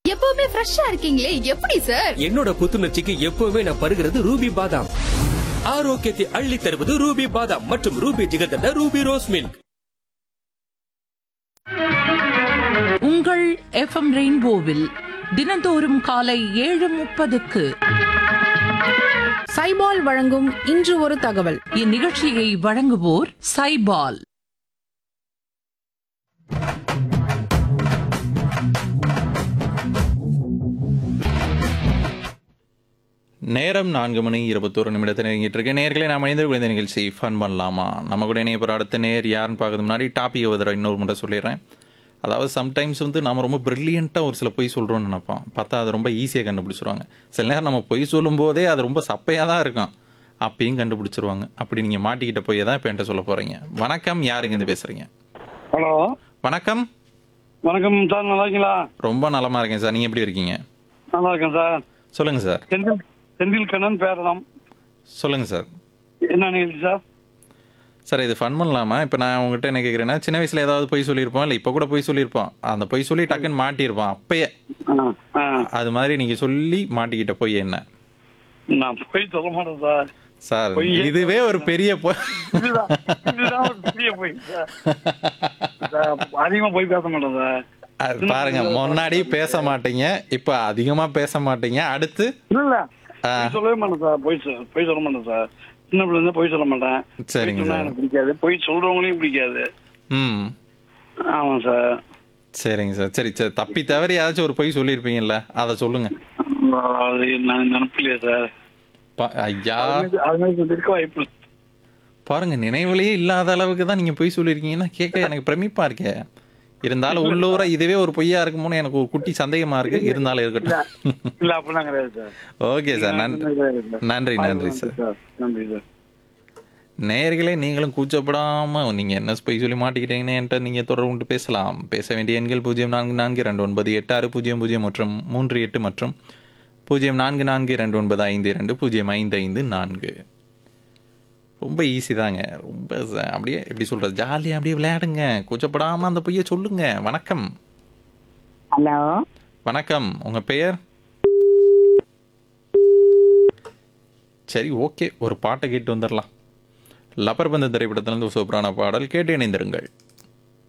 எப்பவுமே ஃப்ரெஷ்ஷா இருக்கீங்களே எப்படி சார் என்னோட புத்துணர்ச்சிக்கு எப்பவுமே நான் பருகிறது ரூபி பாதாம் ஆரோக்கியத்தை அள்ளி தருவது ரூபி பாதாம் மற்றும் Ruby jigarthanda Ruby rose milk உங்கள் எஃப்எம் ரெயின்போவில் தினந்தோறும் காலை ஏழு முப்பதுக்கு சைபால் வழங்கும் இன்று ஒரு தகவல் இந்நிகழ்ச்சியை வழங்குவோர் சைபால் நேரம் நான்கு மணி இருபத்தோரு நிமிடத்தை நெருங்கிட்டு இருக்கு நேர்களை நாம் மனிதர் குழந்தை நிகழ்ச்சி ஃபன் பண்ணலாமா நம்ம கூட இணைய போகிற அடுத்த நேர் யாருன்னு பார்க்கறது முன்னாடி டாபிக் ஒரு தடவை இன்னொரு முறை சொல்லிடுறேன் அதாவது சம்டைம்ஸ் வந்து நம்ம ரொம்ப ப்ரில்லியண்ட்டாக ஒரு சில பொய் சொல்கிறோம்னு நினைப்போம் பார்த்தா அது ரொம்ப ஈஸியாக கண்டுபிடிச்சிருவாங்க சில நேரம் நம்ம பொய் சொல்லும்போதே அது ரொம்ப சப்பையாக தான் இருக்கும் அப்பயும் கண்டுபிடிச்சிருவாங்க அப்படி நீங்கள் மாட்டிக்கிட்ட பொய்யை தான் இப்போ என்கிட்ட சொல்ல போகிறீங்க வணக்கம் யாருங்க இருந்து பேசுகிறீங்க ஹலோ வணக்கம் வணக்கம் சார் நல்லா இருக்கீங்களா ரொம்ப நலமாக இருக்கேன் சார் நீங்கள் எப்படி இருக்கீங்க நல்லா இருக்கேன் சார் சொல்லுங்கள் சார் செந்தில் செந்தில் கண்ணன் பேரலாம் சொல்லுங்கள் சார் என்ன நிகழ்ச்சி சார் சார் இது ஃபன் பண்ணலாமா இப்போ நான் உங்ககிட்ட என்ன கேட்குறேன்னா சின்ன வயசுல ஏதாவது பொய் சொல்லியிருப்போம் இல்லை இப்போ கூட பொய் சொல்லியிருப்போம் அந்த பொய் சொல்லி டக்குன்னு மாட்டியிருப்போம் அப்பயே ஆ, ஆ. அது மாதிரி நீங்கள் சொல்லி மாட்டிக்கிட்ட பொய் என்ன நான் போய் சொல்ல மாட்டேன் சார் சார் பொய் இதுவே ஒரு பெரிய பொய் இதுதான் இதுதான் ஒரு பெரிய போய் சார் சார், அதிகமா போய் பேச மாட்டேன் சார் அது பாருங்க முன்னாடி பேச மாட்டீங்க இப்போ அதிகமாக பேச மாட்டீங்க அடுத்து இல்ல இல்ல ஆ. பொய் சொல்லவே மாட்டேன் சார் போய் சொல் போய் சொல்ல மாட்டேன் சார் சின்ன பிள்ளை இருந்தா போய் சொல்ல மாட்டேன் சரிங்க பொய் சொன்னா சார். எனக்கு பிடிக்காது போய் சொல்றவங்களையும் பிடிக்காது ம் ஆமா சார் சரிங்க சார் சரி சரி தப்பி தவறி ஏதாச்சும் ஒரு பொய் சொல்லியிருப்பீங்கல்ல அதை சொல்லுங்க அது நான் நினைப்பில்லையா சார் பா- ஐயா அது அது மாதிரி இருக்க வாய்ப்பு இல்லை. பாருங்க நினைவுலயே இல்லாத அளவுக்கு தான் நீங்க பொய் சொல்லியிருக்கீங்கன்னா கேட்க எனக்கு பிரமிப்பா இருக்கே இருந்தாலும் உள்ளூர இதுவே ஒரு பொய்யா இருக்குமோன்னு எனக்கு ஒரு குட்டி சந்தேகமா இருக்கு இருந்தாலும் இருக்கட்டும் இல்ல அப்படிலாம் கிடையாது சார் ஓகே சார் நன்றி நன்றி நன்றி சார் நன்றி சார் நேயர்களே நீங்களும் கூச்சப்படாம நீங்க என்ன பொய் சொல்லி மாட்டிக்கிட்டீங்கன்னு என்கிட்ட நீங்க தொடர்பு கொண்டு பேசலாம் பேச வேண்டிய எண்கள் பூஜ்ஜியம் நான்கு நான்கு ரெண்டு ஒன்பது எட்டு ஆறு பூஜ்ஜியம் பூஜ்ஜியம் மற்றும் மூன்று எட்டு மற்றும் பூஜ்ஜியம் நான்கு நான்கு ரெண்டு ஒன்பது ஐந்து இரண்டு பூஜ்ஜியம் ஐந்து ஐந்து நான்கு ரொம்ப ஈஸி தாங்க ரொம்ப ச- அப்படியே எப்படி சொல்றது ஜாலியாக அப்படியே விளையாடுங்க கூச்சப்படாம அந்த பொய்யை சொல்லுங்க வணக்கம் ஹலோ வணக்கம் உங்க பெயர் சரி ஓகே ஒரு பாட்டை கேட்டு வந்துடலாம் லப்பர் பந்து திரைப்படத்திலிருந்து ஒரு சூப்பரான பாடல் கேட்டு இணைந்திருங்கள்